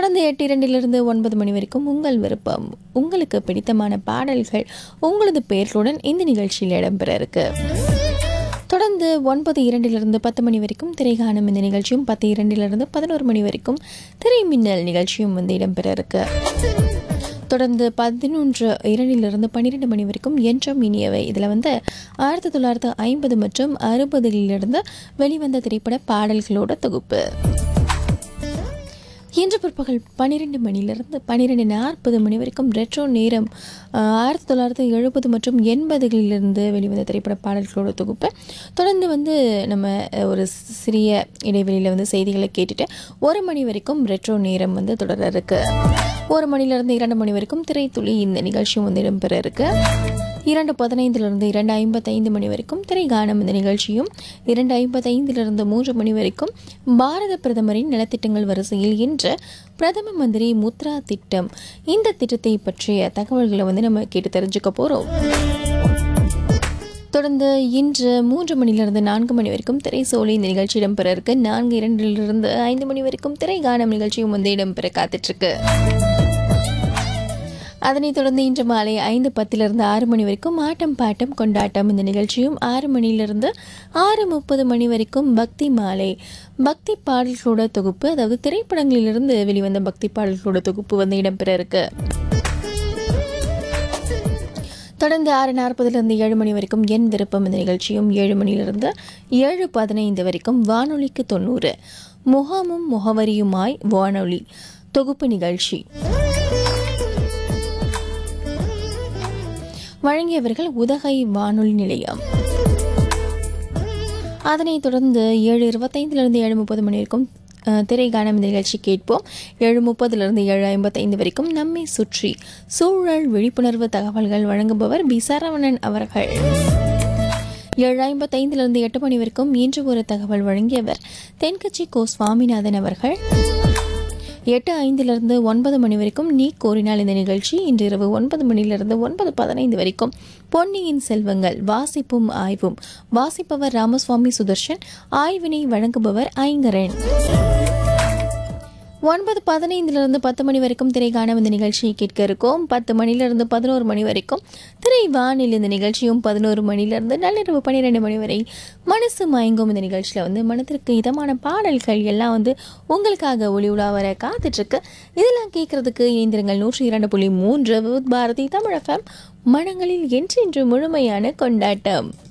தொடர்ந்து எட்டு இரண்டிலிருந்து ஒன்பது மணி வரைக்கும் உங்கள் விருப்பம் உங்களுக்கு பிடித்தமான பாடல்கள் உங்களது பெயர்களுடன் இந்த நிகழ்ச்சியில் இடம்பெற இருக்கு தொடர்ந்து ஒன்பது இரண்டிலிருந்து பத்து மணி வரைக்கும் திரைகாணும் இந்த நிகழ்ச்சியும் பத்து இரண்டிலிருந்து பதினோரு மணி வரைக்கும் திரை மின்னல் நிகழ்ச்சியும் வந்து இடம்பெற இருக்கு தொடர்ந்து பதினொன்று இரண்டிலிருந்து பன்னிரெண்டு மணி வரைக்கும் என்றும் இனியவை இதில் வந்து ஆயிரத்தி தொள்ளாயிரத்து ஐம்பது மற்றும் அறுபதுகளிலிருந்து வெளிவந்த திரைப்பட பாடல்களோட தொகுப்பு இன்று பிற்பகல் பன்னிரெண்டு மணிலிருந்து பன்னிரெண்டு நாற்பது மணி வரைக்கும் ரெட்ரோ நேரம் ஆஹ், ஆயிரத்தி தொள்ளாயிரத்தி எழுபது மற்றும் எண்பதுகளிலிருந்து வெளிவந்த திரைப்பட பாடல்களோட தொகுப்பு தொடர்ந்து வந்து நம்ம அஹ், ஒரு சிறிய இடைவெளியில் வந்து செய்திகளை கேட்டுட்டு ஒரு மணி வரைக்கும் ரெட்ரோ நேரம் வந்து தொடர இருக்கு ஒரு மணிலிருந்து இரண்டு மணி வரைக்கும் திரைத்துளி இந்த நிகழ்ச்சியும் வந்து இடம்பெற இருக்கு இரண்டு பதினைந்திலிருந்து இரண்டு ஐம்பத்தைந்து மணி வரைக்கும் திரைகானம் இந்த நிகழ்ச்சியும் இரண்டு ஐம்பத்தைந்திலிருந்து மூன்று மணி வரைக்கும் பாரத பிரதமரின் நலத்திட்டங்கள் வரிசையில் இன்று பிரதம மந்திரி முத்ரா திட்டம் இந்த திட்டத்தை பற்றிய தகவல்களை வந்து நம்ம கேட்டு தெரிஞ்சுக்க போகிறோம் தொடர்ந்து இன்று மூன்று மணிலிருந்து நான்கு மணி வரைக்கும் திரை சோழி இந்த நிகழ்ச்சி இடம்பெற இருக்கு நான்கு இரண்டிலிருந்து ஐந்து மணி வரைக்கும் திரைகானம் நிகழ்ச்சியும் வந்து இடம்பெற காத்துட்ருக்கு அதனைத் தொடர்ந்து இன்று மாலை ஐந்து பத்திலிருந்து ஆறு மணி வரைக்கும் ஆட்டம் பாட்டம் கொண்டாட்டம் இந்த நிகழ்ச்சியும் ஆறு மணியிலிருந்து ஆறு முப்பது மணி வரைக்கும் பக்தி மாலை பக்தி பாடல்களோட தொகுப்பு அதாவது திரைப்படங்களிலிருந்து வெளிவந்த பக்தி பாடல்களோட தொகுப்பு வந்து இடம்பெற இருக்கு தொடர்ந்து ஆறு நாற்பதுலேருந்து ஏழு மணி வரைக்கும் என் விருப்பம் இந்த நிகழ்ச்சியும் ஏழு மணியிலிருந்து ஏழு பதினைந்து வரைக்கும் வானொலிக்கு தொண்ணூறு முகாமும் முகவரியுமாய் வானொலி தொகுப்பு நிகழ்ச்சி வழங்கியவர்கள் உதகை வானொலி நிலையம் அதனைத் தொடர்ந்து ஏழு இருபத்தைந்திலிருந்து ஏழு முப்பது மணி வரைக்கும் அஹ், திரைகானம் இந்த நிகழ்ச்சி கேட்போம் ஏழு முப்பதிலிருந்து ஏழு ஐம்பத்தைந்து வரைக்கும் நம்மை சுற்றி சூழல் விழிப்புணர்வு தகவல்கள் வழங்குபவர் பி சரவணன் அவர்கள் ஏழு ஐம்பத்தைந்திலிருந்து எட்டு மணி வரைக்கும் இன்று ஒரு தகவல் வழங்கியவர் தென்கட்சி கோ சுவாமிநாதன் அவர்கள் எட்டு ஐந்திலிருந்து ஒன்பது மணி வரைக்கும் நீ கோரினால் இந்த நிகழ்ச்சி இன்று இரவு ஒன்பது மணியிலிருந்து ஒன்பது பதினைந்து வரைக்கும் பொன்னியின் செல்வங்கள் வாசிப்பும் ஆய்வும் வாசிப்பவர் ராமசுவாமி சுதர்ஷன் ஆய்வினை வழங்குபவர் ஐங்கரன் ஒன்பது பதினைந்திலிருந்து பத்து மணி வரைக்கும் திரைக்காணம் இந்த நிகழ்ச்சியை கேட்க இருக்கோம் பத்து மணிலிருந்து பதினோரு மணி வரைக்கும் திரை வானில் இந்த நிகழ்ச்சியும் பதினோரு மணிலிருந்து நள்ளிரவு பன்னிரெண்டு மணி வரை மனசு மயங்கும் இந்த நிகழ்ச்சியில் வந்து மனத்திற்கு இதமான பாடல்கள் எல்லாம் வந்து உங்களுக்காக ஒளி உலா வர காத்துட்ருக்கு இதெல்லாம் கேட்கறதுக்கு இணைந்திருங்கள் நூற்றி இரண்டு புள்ளி மூன்று விவித் பாரதி தமிழ் எஃப்எம் மனங்களில் என்றென்று முழுமையான கொண்டாட்டம்